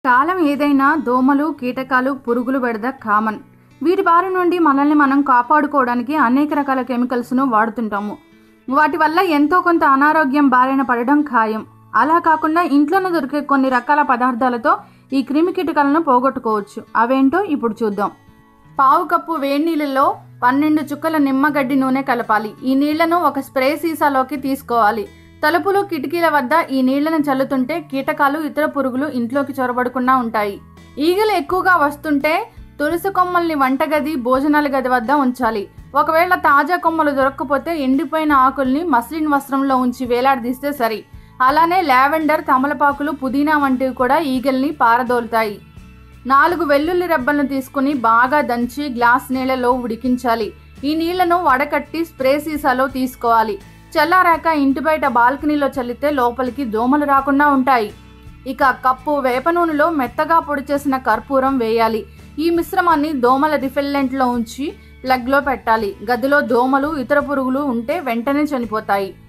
కాలం ఏదైనా దోమలు కీటకాలు పురుగులు బెడద కామన్ వీటి బారి నుండి మనల్ని మనం కాపాడుకోవడానికి అనేక రకాల కెమికల్స్ను వాడుతుంటాము వాటి వల్ల ఎంతో కొంత అనారోగ్యం బారిన పడడం ఖాయం అలా కాకుండా ఇంట్లోనే దొరికే కొన్ని రకాల పదార్థాలతో ఈ క్రిమి కీటకాలను పోగొట్టుకోవచ్చు అవేంటో ఇప్పుడు చూద్దాం పావు కప్పు వేడి నీళ్ళలో పన్నెండు చుక్కల నిమ్మగడ్డి నూనె కలపాలి ఈ నీళ్లను ఒక స్ప్రే సీసాలోకి తీసుకోవాలి తలుపులు కిటికీల వద్ద ఈ నీళ్లను చల్లుతుంటే కీటకాలు ఇతర పురుగులు ఇంట్లోకి చొరబడకుండా ఉంటాయి ఈగలు ఎక్కువగా వస్తుంటే తులసి కొమ్మల్ని వంటగది భోజనాల గది వద్ద ఉంచాలి ఒకవేళ తాజా కొమ్మలు దొరక్కపోతే ఎండిపోయిన ఆకుల్ని మస్లిన్ వస్త్రంలో ఉంచి వేలాడదీస్తే సరి అలానే లావెండర్ తమలపాకులు పుదీనా వంటివి కూడా ఈగల్ని పారదోలుతాయి నాలుగు వెల్లుల్లి రెబ్బలను తీసుకుని బాగా దంచి గ్లాస్ నీళ్ళలో ఉడికించాలి ఈ నీళ్లను వడకట్టి స్ప్రే సీసాలో తీసుకోవాలి చల్లారాక ఇంటి బయట బాల్కనీలో చల్లితే లోపలికి దోమలు రాకుండా ఉంటాయి ఇక కప్పు వేప నూనెలో మెత్తగా పొడి చేసిన కర్పూరం వేయాలి ఈ మిశ్రమాన్ని దోమల రిఫెల్లెంట్లో ఉంచి ప్లగ్లో పెట్టాలి గదిలో దోమలు ఇతర పురుగులు ఉంటే వెంటనే చనిపోతాయి